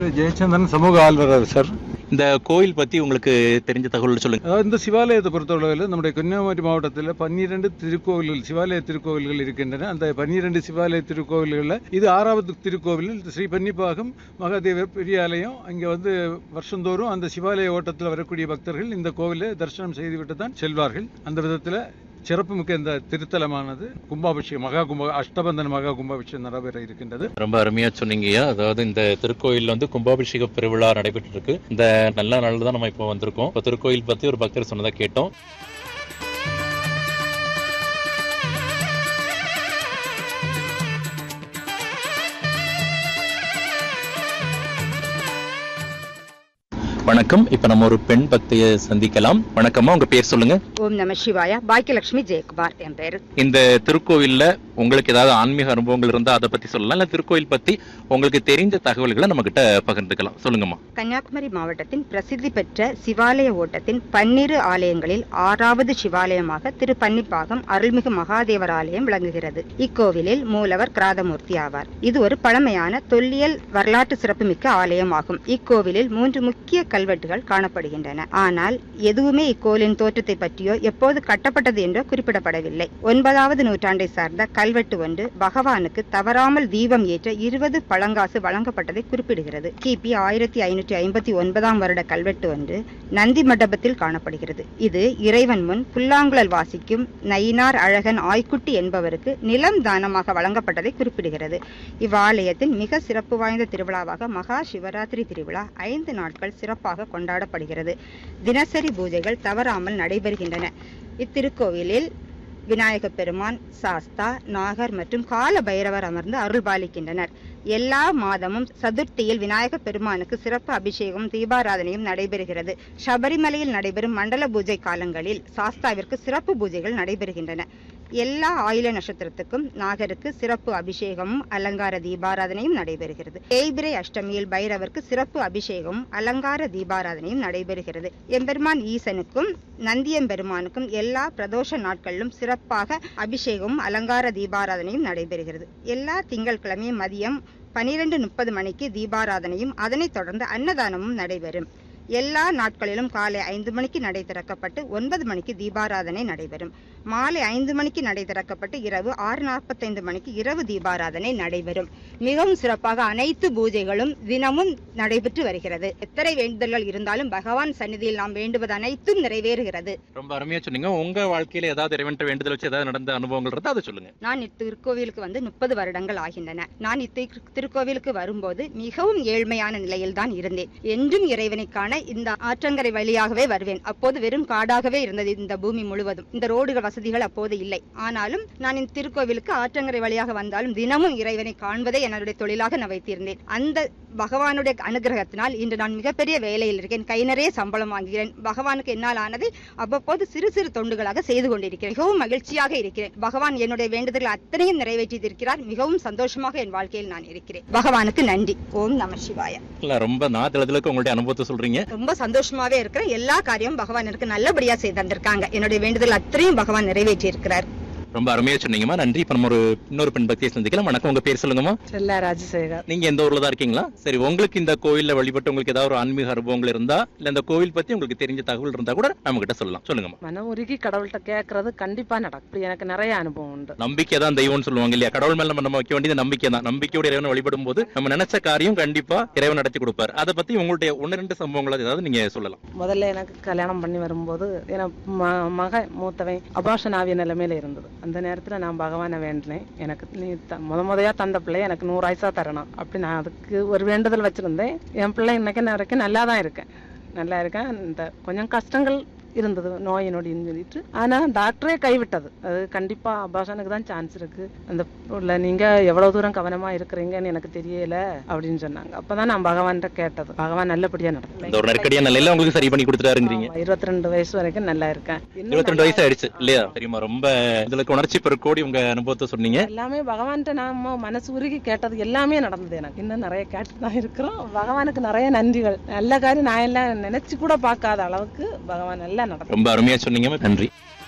ஜெயச்சந்திரன் சமூக ஆளுநர் சார் இந்த கோயில் பத்தி உங்களுக்கு தெரிஞ்ச தகவல் சொல்லுங்க அதாவது இந்த சிவாலயத்தை பொறுத்தளவில் நம்முடைய கன்னியாகுமரி மாவட்டத்தில் பன்னிரண்டு திருக்கோவில்கள் சிவாலய திருக்கோவில்கள் இருக்கின்றன அந்த பன்னிரண்டு சிவாலய திருக்கோவில்களில் இது ஆறாவது திருக்கோவில் ஸ்ரீ பன்னிப்பாகம் மகாதேவர் பெரிய ஆலயம் அங்கே வந்து வருஷந்தோறும் அந்த சிவாலய ஓட்டத்தில் வரக்கூடிய பக்தர்கள் இந்த கோவிலை தரிசனம் செய்துவிட்டு தான் செல்வார்கள் அந்த விதத்தில் சிறப்புமிக்க இந்த திருத்தலமானது கும்பாபிஷேகம் மகா கும்ப அஷ்டபந்தன மகா கும்பாபிஷேகம் நடைபெற இருக்கின்றது ரொம்ப அருமையா சொன்னீங்கய்யா அதாவது இந்த திருக்கோயில் வந்து கும்பாபிஷேக பெருவிழா நடைபெற்று இருக்கு இந்த நல்ல நாள்ல தான் நம்ம இப்போ வந்திருக்கோம் இப்போ திருக்கோயில் பத்தி ஒரு பக்தர் சொன்னதா கேட்டோம் வணக்கம் இப்ப நம்ம ஒரு பெண் பக்தியை சந்திக்கலாம் வணக்கம்மா உங்க பேர் சொல்லுங்க ஓம் நம சிவாயா பாக்கியலட்சுமி ஜெயக்குமார் என் பேரு இந்த திருக்கோவில்ல உங்களுக்கு ஏதாவது ஆன்மீக அனுபவங்கள் இருந்தா அதை பத்தி சொல்லலாம் இல்ல திருக்கோயில் பத்தி உங்களுக்கு தெரிஞ்ச தகவல்களை நம்ம கிட்ட பகிர்ந்துக்கலாம் சொல்லுங்கம்மா கன்னியாகுமரி மாவட்டத்தின் பிரசித்தி பெற்ற சிவாலய ஓட்டத்தின் பன்னிரு ஆலயங்களில் ஆறாவது சிவாலயமாக திரு பன்னிப்பாகம் அருள்மிகு மகாதேவர் ஆலயம் விளங்குகிறது இக்கோவிலில் மூலவர் கிராதமூர்த்தி ஆவார் இது ஒரு பழமையான தொல்லியல் வரலாற்று சிறப்புமிக்க ஆலயமாகும் இக்கோவிலில் மூன்று முக்கிய கல்வெட்டுகள் காணப்படுகின்றன ஆனால் எதுவுமே இக்கோவிலின் தோற்றத்தை பற்றியோ எப்போது கட்டப்பட்டது என்றோ குறிப்பிடப்படவில்லை ஒன்பதாவது நூற்றாண்டை சார்ந்த கல்வெட்டு ஒன்று பகவானுக்கு தவறாமல் தீபம் ஏற்ற இருபது பழங்காசு வழங்கப்பட்டதை குறிப்பிடுகிறது கிபி ஆயிரத்தி ஐநூற்றி ஐம்பத்தி ஒன்பதாம் வருட கல்வெட்டு ஒன்று நந்தி மண்டபத்தில் காணப்படுகிறது இது இறைவன் முன் புல்லாங்குழல் வாசிக்கும் நயினார் அழகன் ஆய்க்குட்டி என்பவருக்கு நிலம் தானமாக வழங்கப்பட்டதை குறிப்பிடுகிறது இவ்வாலயத்தின் மிக சிறப்பு வாய்ந்த திருவிழாவாக மகா சிவராத்திரி திருவிழா ஐந்து நாட்கள் சிறப்பாக கொண்டாடப்படுகிறது தினசரி பூஜைகள் தவறாமல் நடைபெறுகின்றன இத்திருக்கோவிலில் விநாயக பெருமான் சாஸ்தா நாகர் மற்றும் கால பைரவர் அமர்ந்து அருள்பாலிக்கின்றனர் எல்லா மாதமும் சதுர்த்தியில் விநாயக பெருமானுக்கு சிறப்பு அபிஷேகம் தீபாராதனையும் நடைபெறுகிறது சபரிமலையில் நடைபெறும் மண்டல பூஜை காலங்களில் சாஸ்தாவிற்கு சிறப்பு பூஜைகள் நடைபெறுகின்றன எல்லா ஆயுள நட்சத்திரத்துக்கும் நாகருக்கு சிறப்பு அபிஷேகமும் அலங்கார தீபாராதனையும் நடைபெறுகிறது தேய்பிரை அஷ்டமியில் பைரவருக்கு சிறப்பு அபிஷேகமும் அலங்கார தீபாராதனையும் நடைபெறுகிறது எம்பெருமான் ஈசனுக்கும் நந்தியம்பெருமானுக்கும் எல்லா பிரதோஷ நாட்களிலும் சிறப்பாக அபிஷேகமும் அலங்கார தீபாராதனையும் நடைபெறுகிறது எல்லா திங்கட்கிழமையும் மதியம் பனிரெண்டு முப்பது மணிக்கு தீபாராதனையும் அதனைத் தொடர்ந்து அன்னதானமும் நடைபெறும் எல்லா நாட்களிலும் காலை ஐந்து மணிக்கு நடை திறக்கப்பட்டு ஒன்பது மணிக்கு தீபாராதனை நடைபெறும் மாலை ஐந்து மணிக்கு நடை திறக்கப்பட்டு இரவு ஆறு நாற்பத்தைந்து மணிக்கு இரவு தீபாராதனை நடைபெறும் மிகவும் சிறப்பாக அனைத்து பூஜைகளும் தினமும் நடைபெற்று வருகிறது எத்தனை வேண்டுதல்கள் இருந்தாலும் பகவான் சந்நிதியில் நாம் வேண்டுவது அனைத்தும் நிறைவேறுகிறது ரொம்ப அருமையா சொன்னீங்க உங்க வாழ்க்கையில ஏதாவது இறைவன்ட்ட வேண்டுதல் வச்சு ஏதாவது நடந்த அனுபவங்கள் இருந்தா அதை சொல்லுங்க நான் இத்திருக்கோவிலுக்கு வந்து முப்பது வருடங்கள் ஆகின்றன நான் இத்திரு திருக்கோவிலுக்கு வரும்போது மிகவும் ஏழ்மையான நிலையில் தான் இருந்தேன் என்றும் இறைவனை காண இந்த ஆற்றங்கரை வழியாகவே வருவேன் அப்போது வெறும் காடாகவே இருந்தது இந்த பூமி முழுவதும் இந்த ரோடுகள் வசதிகள் அப்போது இல்லை ஆனாலும் நான் இந்த திருக்கோவிலுக்கு ஆற்றங்கரை வழியாக வந்தாலும் தினமும் இறைவனை காண்பதை என்னுடைய தொழிலாக நான் வைத்திருந்தேன் அந்த பகவானுடைய அனுகிரகத்தினால் இன்று நான் மிகப்பெரிய வேலையில் இருக்கேன் கை நிறைய சம்பளம் வாங்குகிறேன் பகவானுக்கு என்னால் ஆனதை அவ்வப்போது சிறு சிறு தொண்டுகளாக செய்து கொண்டிருக்கிறேன் மிகவும் மகிழ்ச்சியாக இருக்கிறேன் பகவான் என்னுடைய வேண்டுதல்கள் அத்தனையும் நிறைவேற்றியிருக்கிறார் மிகவும் சந்தோஷமாக என் வாழ்க்கையில் நான் இருக்கிறேன் பகவானுக்கு நன்றி ஓம் நம சிவாய இல்ல ரொம்ப நாத்தளத்துக்கு உங்களுடைய அனுபவத்தை சொல்றீங்க ரொம்ப சந்தோஷமாவே இருக்கிறேன் எல்லா காரியமும் பகவான் எனக்கு நல்லபடியா செய்து தந்திருக்காங்க என்னுடைய வேண்டுதல் அத்தனையும் பகவான் நிறைவேற்றி இருக்கிறார் ரொம்ப அருமையா சொன்னீங்கம்மா நன்றி இப்ப நம்ம ஒரு இன்னொரு பெண் பக்தியை சந்திக்கலாம் வணக்கம் உங்க பேர் சொல்லுங்கம்மா செல்லா ராஜசேகர் நீங்க எந்த ஊர்ல தான் இருக்கீங்களா சரி உங்களுக்கு இந்த கோயில்ல வழிபட்டு உங்களுக்கு ஏதாவது ஒரு ஆன்மீக அனுபவங்கள் இருந்தா இல்ல இந்த கோவில் பத்தி உங்களுக்கு தெரிஞ்ச தகவல் இருந்தா கூட நம்ம கிட்ட சொல்லலாம் சொல்லுங்கம்மா மனம் உருகி கடவுள்கிட்ட கேட்கறது கண்டிப்பா நடக்கும் இப்படி எனக்கு நிறைய அனுபவம் உண்டு நம்பிக்கை தான் தெய்வம்னு சொல்லுவாங்க இல்லையா கடவுள் மேல நம்ம வைக்க வேண்டியது நம்பிக்கை தான் நம்பிக்கையோட இறைவனை வழிபடும் போது நம்ம நினைச்ச காரியம் கண்டிப்பா இறைவன் நடத்தி கொடுப்பாரு அதை பத்தி உங்களுடைய ஒன்னு ரெண்டு சம்பவங்கள் ஏதாவது நீங்க சொல்லலாம் முதல்ல எனக்கு கல்யாணம் பண்ணி வரும்போது எனக்கு ம- மக மூத்தவன் அபாஷன் ஆவிய நிலைமையில இருந்தது அந்த நேரத்துல நான் பகவானை வேண்டினேன் எனக்கு நீ த- முத முதையா தந்த பிள்ளை எனக்கு நூறு ஆயிசா தரணும் அப்படி நான் அதுக்கு ஒரு வேண்டுதல் வச்சிருந்தேன் என் பிள்ளை இன்னைக்கு வரைக்கும் நல்லா தான் இருக்கேன் நல்லா இருக்கேன் இந்த கொஞ்சம் கஷ்டங்கள் இருந்தது நோய் நொடின்னு சொல்லிட்டு ஆனா டாக்டரே கைவிட்டது அது கண்டிப்பா அபாஷனுக்கு தான் சான்ஸ் இருக்கு அந்த உள்ள நீங்க எவ்வளவு தூரம் கவனமா இருக்கிறீங்கன்னு எனக்கு தெரியல அப்படின்னு சொன்னாங்க அப்பதான் நான் பகவான்கிட்ட கேட்டது பகவான் நல்லபடியா இந்த ஒரு நெருக்கடியான நிலையில உங்களுக்கு சரி பண்ணி கொடுத்துட்டாருங்கிறீங்க இருபத்தி ரெண்டு வயசு வரைக்கும் நல்லா இருக்கேன் இன்னும் இருபத்தி ரெண்டு நல்லா வயசு ஆயிடுச்சு இல்லையா தெரியுமா ரொம்ப இதுல உணர்ச்சி பெருக்கோடி உங்க அனுபவத்தை சொன்னீங்க எல்லாமே பகவான்கிட்ட நாம மனசு உருகி கேட்டது எல்லாமே நடந்தது எனக்கு இன்னும் நிறைய கேட்டு தான் இருக்கிறோம் பகவானுக்கு நிறைய நன்றிகள் நல்ல காரியம் நான் எல்லாம் நினைச்சு கூட பார்க்காத அளவுக்கு பகவான் எல்லாம் நடக்கும் ரொம்ப அருமையா சொன்னீங்க நன்றி